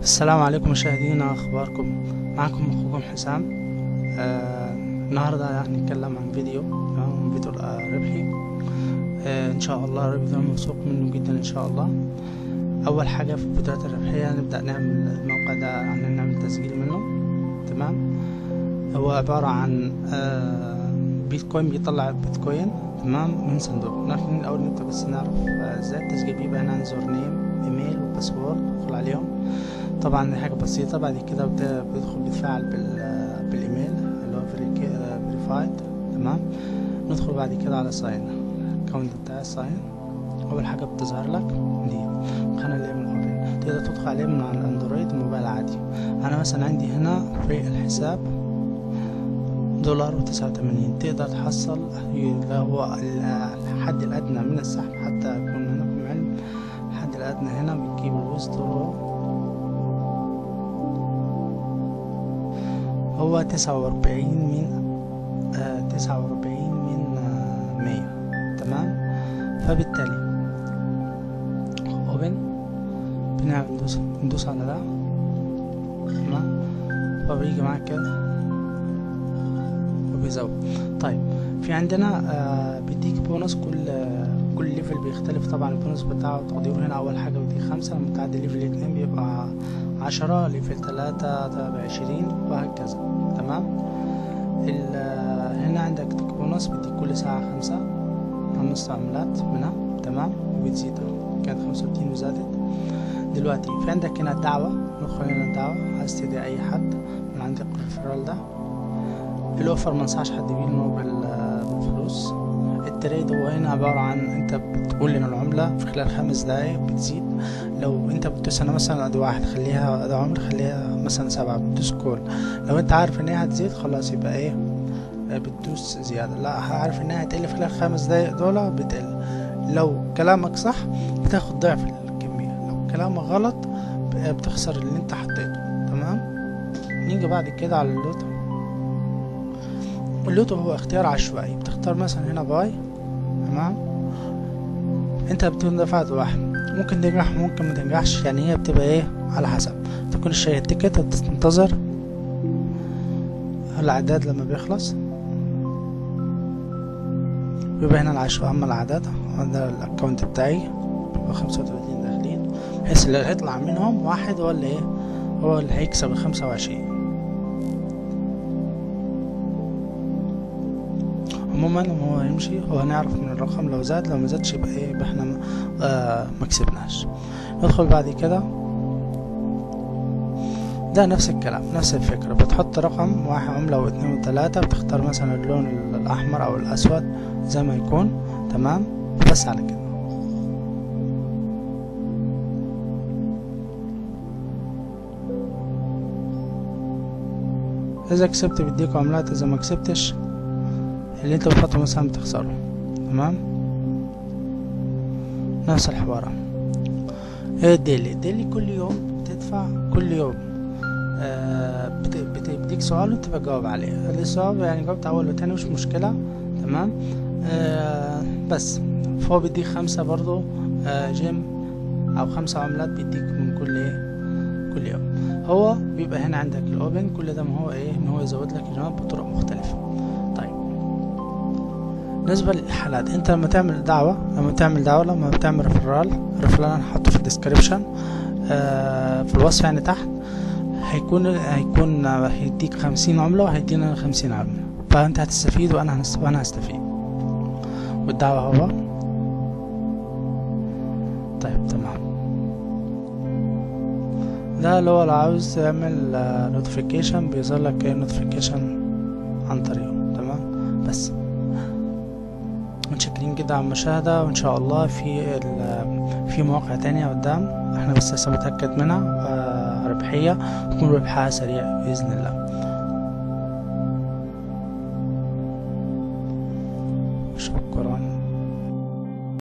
السلام عليكم مشاهدينا اخباركم معكم اخوكم حسام آه النهارده هنتكلم عن فيديو تمام فيديو آه ربحي آه ان شاء الله فيديو موثوق منه جدا ان شاء الله اول حاجه في الفيديوهات الربحيه نبدا نعمل الموقع ده عن نعمل تسجيل منه تمام هو عباره عن آه بيتكوين بيطلع بيتكوين تمام من صندوق لكن الاول نبدا بس نعرف آه، ازاي التسجيل بيبقى هنا يوزر نيم ايميل وباسورد ندخل عليهم طبعا دي حاجة بسيطة بعد كده بت- بيدخل بيتفاعل بال بالايميل اللي هو فيريفايد تمام ندخل بعد كده على ساين الاكونت بتاع الساين اول حاجة بتظهر لك دي خانة اللي من اوبن تقدر تدخل عليه من على الاندرويد الموبايل عادي انا مثلا عندي هنا في الحساب دولار وتسعة وتمانين تقدر تحصل اللي هو ال- الحد الأدنى من السحب حتى يكون لكم علم الحد الأدنى هنا بتجيب الويسترو هو تسعة وأربعين من آه تسعة وأربعين من آه مية تمام فبالتالي اوبن بنعمل ندوس ندوس على ده تمام فبيجي معاك كده وبيزود طيب في عندنا آه بيديك بونص كل آه كل ليفل بيختلف طبعا البونص بتاعه تقديره هنا اول حاجة بيديك خمسة لما تعدي ليفل اتنين بيبقى عشرة ليفل تلاتة بعشرين وهكذا تمام ال- آه، هنا عندك بونص بيديك كل ساعة خمسة خمس عملات منها تمام وبتزيد أهو. كانت خمسة وستين وزادت دلوقتي في عندك هنا الدعوة ندخل هنا الدعوة عايز تدعي أي حد من عندك الريفرال ده الأوفر منصحش حد بيه إنه بال- بالفلوس التريد هو هنا عبارة عن انت بتقول لنا العملة في خلال خمس دقايق بتزيد لو انت بتدوس انا مثلا ادي واحد خليها ادي عمر خليها مثلا سبعة بتدوس كل لو انت عارف ان هي هتزيد خلاص يبقى ايه آه، بتدوس زيادة لا عارف انها هتقل في خلال خمس دقايق دول بتقل لو كلامك صح بتاخد ضعف الكمية لو كلامك غلط ب- بتخسر اللي انت حطيته تمام نيجي بعد كده على اللوتو اللوتو هو اختيار عشوائي بتختار مثلا هنا باي تمام انت بتكون دفعت واحد ممكن تنجح ممكن ما تنجحش يعني هي بتبقى ايه على حسب تكون شايل التيكت وتنتظر العداد لما بيخلص بيبقى هنا العشوائي اما العداد ده الاكونت بتاعي بيبقى خمسة وتلاتين داخلين بحيث اللي هيطلع منهم واحد هو اللي ايه هو اللي هيكسب الخمسة وعشرين عموما هو هيمشي هو هنعرف من الرقم لو زاد لو ما زادش يبقى ايه يبقى احنا ما- آه ما كسبناش ندخل بعد كده ده نفس الكلام نفس الفكرة بتحط رقم واحد عملة واثنين وثلاثة بتختار مثلا اللون الأحمر أو الأسود زي ما يكون تمام بس على كده إذا كسبت بيديك عملات إذا ما كسبتش اللي انت بتحطه مثلا بتخسره تمام نفس الحوار ايه الديلي الديلي كل يوم بتدفع كل يوم آه بت- بت- بيديك سؤال وانت بتجاوب عليه هذا السؤال يعني جاوبت اول وتاني مش مشكلة تمام آه بس فهو بيديك خمسة برضو آه جيم او خمسة عملات بيديك من كل ايه كل يوم هو بيبقى هنا عندك الاوبن كل ده ما هو ايه ان هو يزود لك الجواب بطرق مختلفة طيب بالنسبة للحالات انت لما تعمل دعوة لما تعمل دعوة لما بتعمل ريفرال ريفرال انا هحطه في الديسكريبشن آه في الوصف يعني تحت هيكون هيكون هيديك خمسين عملة وهيدينا خمسين عملة فانت هتستفيد وانا هنست- وانا هستفيد والدعوة هو طيب تمام ده اللي هو لو عاوز تعمل نوتيفيكيشن بيظهر لك ايه نوتيفيكيشن عن طريقه تمام بس متشكرين جدا على المشاهدة وإن شاء الله في ال- في مواقع تانية قدام احنا بس لسه بنتأكد منها آه، ربحية تكون ربحها سريع بإذن الله